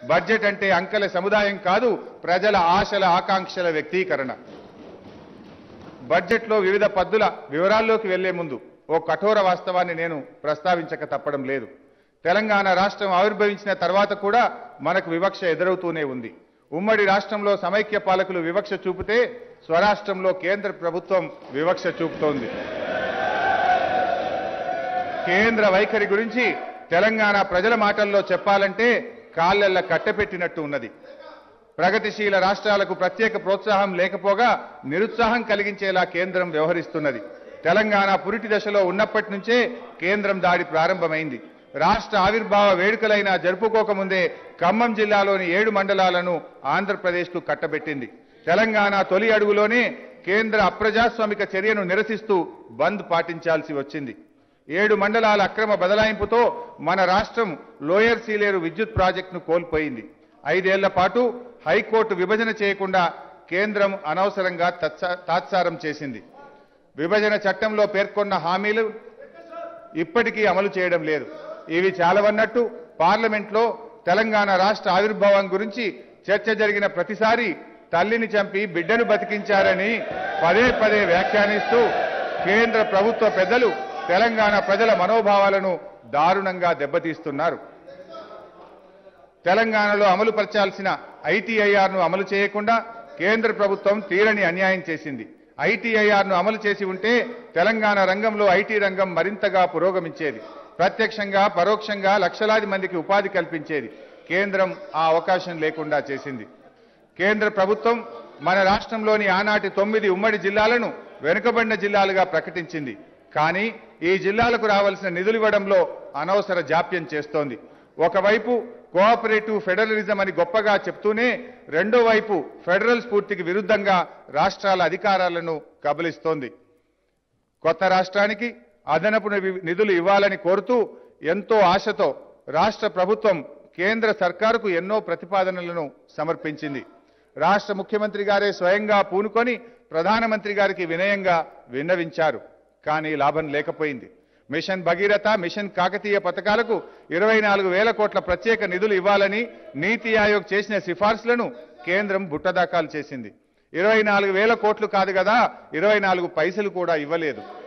budget అంటే అంకెల సముదాయం కాదు ప్రజల ఆశల ఆకాంక్షల వ్యక్తీకరణ బడ్జెట్లో వివిధ పద్దుల వివరాల్లోకి వెళ్లే ముందు ఓ కఠోర వాస్తవాన్ని నేను ప్రస్తావించక తప్పడం లేదు తెలంగాణ రాష్ట్రం ఆవిర్భవించిన తర్వాత కూడా మనకు వివక్ష ఎదురవుతూనే ఉంది ఉమ్మడి రాష్ట్రంలో సమైక్య పాలకులు వివక్ష చూపితే స్వరాష్ట్రంలో కేంద్ర ప్రభుత్వం వివక్ష చూపుతోంది కేంద్ర వైఖరి గురించి తెలంగాణ ప్రజల మాటల్లో చెప్పాలంటే కాళ్ళెల్ల కట్టెపెట్టినట్టు ఉన్నది ప్రగతిశీల రాష్ట్రాలకు ప్రత్యేక ప్రోత్సాహం లేకపోగా నిరుత్సాహం కలిగించేలా కేంద్రం వ్యవహరిస్తున్నది తెలంగాణ పురిటి దశలో ఉన్నప్పటి నుంచే కేంద్రం దాడి ప్రారంభమైంది రాష్ట్ర ఆవిర్భావ వేడుకలైనా జరుపుకోకముందే ఖమ్మం జిల్లాలోని ఏడు మండలాలను ఆంధ్రప్రదేశ్కు కట్టబెట్టింది తెలంగాణ తొలి అడుగులోనే కేంద్ర అప్రజాస్వామిక చర్యను నిరసిస్తూ బంద్ పాటించాల్సి వచ్చింది ఏడు మండలాల అక్రమ బదలాయింపుతో మన రాష్ట్రం లోయర్ సీలేరు విద్యుత్ ప్రాజెక్టును కోల్పోయింది ఐదేళ్ల పాటు హైకోర్టు విభజన చేయకుండా కేంద్రం అనవసరంగా తత్స- తాత్సారం చేసింది విభజన చట్టంలో పేర్కొన్న హామీలు ఇప్పటికీ అమలు చేయడం లేదు ఇవి చాలవన్నట్టు పార్లమెంట్లో తెలంగాణ రాష్ట్ర ఆవిర్భావం గురించి చర్చ జరిగిన ప్రతిసారి తల్లిని చంపి బిడ్డను బతికించారని పదే పదే వ్యాఖ్యానిస్తూ కేంద్ర ప్రభుత్వ పెద్దలు తెలంగాణ ప్రజల మనోభావాలను దారుణంగా దెబ్బతీస్తున్నారు తెలంగాణలో అమలు పరచాల్సిన ఐటీఐఆర్ను అమలు చేయకుండా కేంద్ర ప్రభుత్వం తీరని అన్యాయం చేసింది ఐటీఐఆర్ను అమలు చేసి ఉంటే తెలంగాణ రంగంలో ఐటీ రంగం మరింతగా పురోగమించేది ప్రత్యక్షంగా పరోక్షంగా లక్షలాది మందికి ఉపాధి కల్పించేది కేంద్రం ఆ అవకాశం లేకుండా చేసింది కేంద్ర ప్రభుత్వం మన రాష్ట్రంలోని ఆనాటి తొమ్మిది ఉమ్మడి జిల్లాలను వెనుకబడిన జిల్లాలుగా ప్రకటించింది కానీ ఈ జిల్లాలకు రావాల్సిన నిధులు ఇవ్వడంలో అనవసర జాప్యం చేస్తోంది ఒకవైపు కోఆపరేటివ్ ఫెడరలిజం అని గొప్పగా చెప్తూనే రెండో వైపు ఫెడరల్ స్ఫూర్తికి విరుద్ధంగా రాష్ట్రాల అధికారాలను కబలిస్తోంది కొత్త రాష్ట్రానికి అదనపు నివి- నిధులు ఇవ్వాలని కోరుతూ ఎంతో ఆశతో రాష్ట్ర ప్రభుత్వం కేంద్ర సర్కారుకు ఎన్నో ప్రతిపాదనలను సమర్పించింది రాష్ట్ర ముఖ్యమంత్రి గారే స్వయంగా పూనుకొని ప్రధానమంత్రి గారికి వినయంగా విన్నవించారు కానీ లాభం లేకపోయింది మిషన్ భగీరథ మిషన్ కాకతీయ పథకాలకు ఇరవై నాలుగు వేల కోట్ల ప్రత్యేక నిధులు ఇవ్వాలని నీతి ఆయోగ్ చేసిన సిఫార్సులను కేంద్రం బుట్టదాఖలు చేసింది ఇరవై నాలుగు వేల కోట్లు కాదు కదా ఇరవై నాలుగు పైసలు కూడా ఇవ్వలేదు